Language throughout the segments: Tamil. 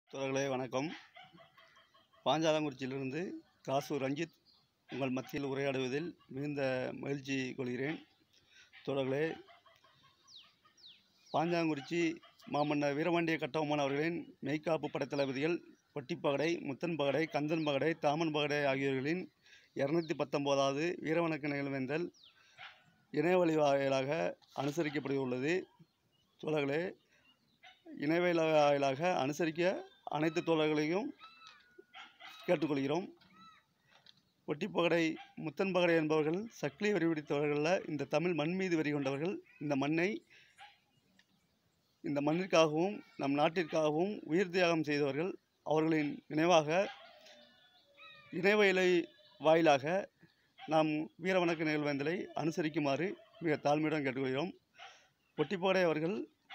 தோழர்களே வணக்கம் பாஞ்சாலங்குறிச்சியிலிருந்து காசு ரஞ்சித் உங்கள் மத்தியில் உரையாடுவதில் மிகுந்த மகிழ்ச்சி கொள்கிறேன் தோழர்களே பாஞ்சாங்குறிச்சி மாமன்னர் வீரபாண்டிய கட்டபொம்மன் அவர்களின் மெய்க்காப்பு படைத்தளபதிகள் பொட்டிப்பகடை முத்தன் பகடை கந்தன் பகடை தாமன் பகடை ஆகியோர்களின் இரநூத்தி பத்தொம்போதாவது வீரவணக்க நிகழ்வேந்தல் இணையவழி வாயிலாக அனுசரிக்கப்பட்டுள்ளது தோழர்களே இணையவழி வாயிலாக அனுசரிக்க அனைத்து தோழர்களையும் கேட்டுக்கொள்கிறோம் ஒட்டிப்பகடை முத்தன் பகடை என்பவர்கள் சக்கிலி வரி பிடித்தவர்களில் இந்த தமிழ் மண் மீது வரி கொண்டவர்கள் இந்த மண்ணை இந்த மண்ணிற்காகவும் நம் நாட்டிற்காகவும் உயிர் தியாகம் செய்தவர்கள் அவர்களின் நினைவாக இணையவயலை வாயிலாக நாம் வீரவணக்க நிகழ்வேந்தலை அனுசரிக்குமாறு மிக தாழ்மையுடன் கேட்டுக்கொள்கிறோம் ஒட்டிப்பகடை அவர்கள்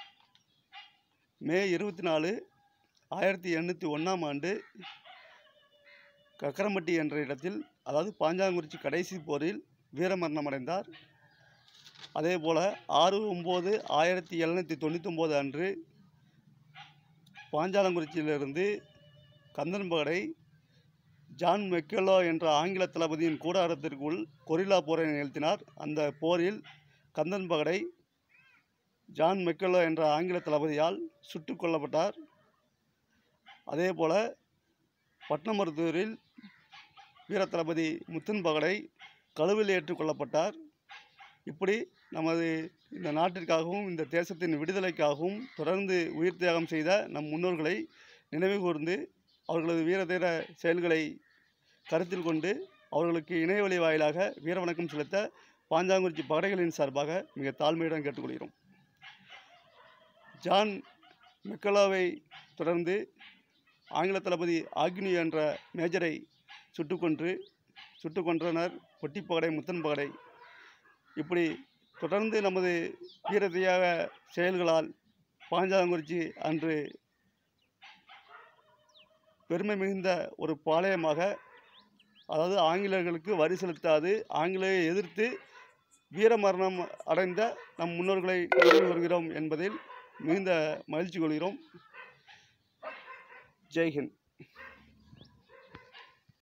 மே இருபத்தி நாலு ஆயிரத்தி எண்ணூற்றி ஒன்றாம் ஆண்டு கக்கரம்பட்டி என்ற இடத்தில் அதாவது பாஞ்சாங்குறிச்சி கடைசி போரில் வீரமரணம் அடைந்தார் அதே போல் ஆறு ஒம்பது ஆயிரத்தி எழுநூற்றி தொண்ணூத்தொம்போது அன்று பாஞ்சாலங்குறிச்சியிலிருந்து கந்தன்பகடை ஜான் மெக்கலோ என்ற ஆங்கில தளபதியின் கூடாரத்திற்குள் கொரில்லா போரை நிகழ்த்தினார் அந்த போரில் கந்தன் பகடை ஜான் மெக்கலோ என்ற ஆங்கில தளபதியால் சுட்டுக் கொல்லப்பட்டார் அதே போல் பட்னமருத்தூரில் வீர தளபதி முத்தன் பகடை கழுவில் ஏற்றுக்கொள்ளப்பட்டார் இப்படி நமது இந்த நாட்டிற்காகவும் இந்த தேசத்தின் விடுதலைக்காகவும் தொடர்ந்து உயிர் தியாகம் செய்த நம் முன்னோர்களை நினைவு கூர்ந்து அவர்களது வீரதீர செயல்களை கருத்தில் கொண்டு அவர்களுக்கு இணையவழி வாயிலாக வீரவணக்கம் செலுத்த பாஞ்சாங்குறிச்சி பகடைகளின் சார்பாக மிக தாழ்மையுடன் கேட்டுக்கொள்கிறோம் ஜான் மெக்கலாவை தொடர்ந்து ஆங்கில தளபதி ஆக்னி என்ற மேஜரை சுட்டுக்கொன்று சுட்டுக் கொன்றனர் பொட்டிப்பகடை முத்தன் பகடை இப்படி தொடர்ந்து நமது வீரதியாக செயல்களால் பாஞ்சாலங்குறிச்சி அன்று பெருமை மிகுந்த ஒரு பாளையமாக அதாவது ஆங்கிலேயர்களுக்கு வரி செலுத்தாது ஆங்கிலேயை எதிர்த்து வீரமரணம் அடைந்த நம் முன்னோர்களை நினைவு வருகிறோம் என்பதில் மிகுந்த மகிழ்ச்சி கொள்கிறோம் ஜெய்ஹிந்த்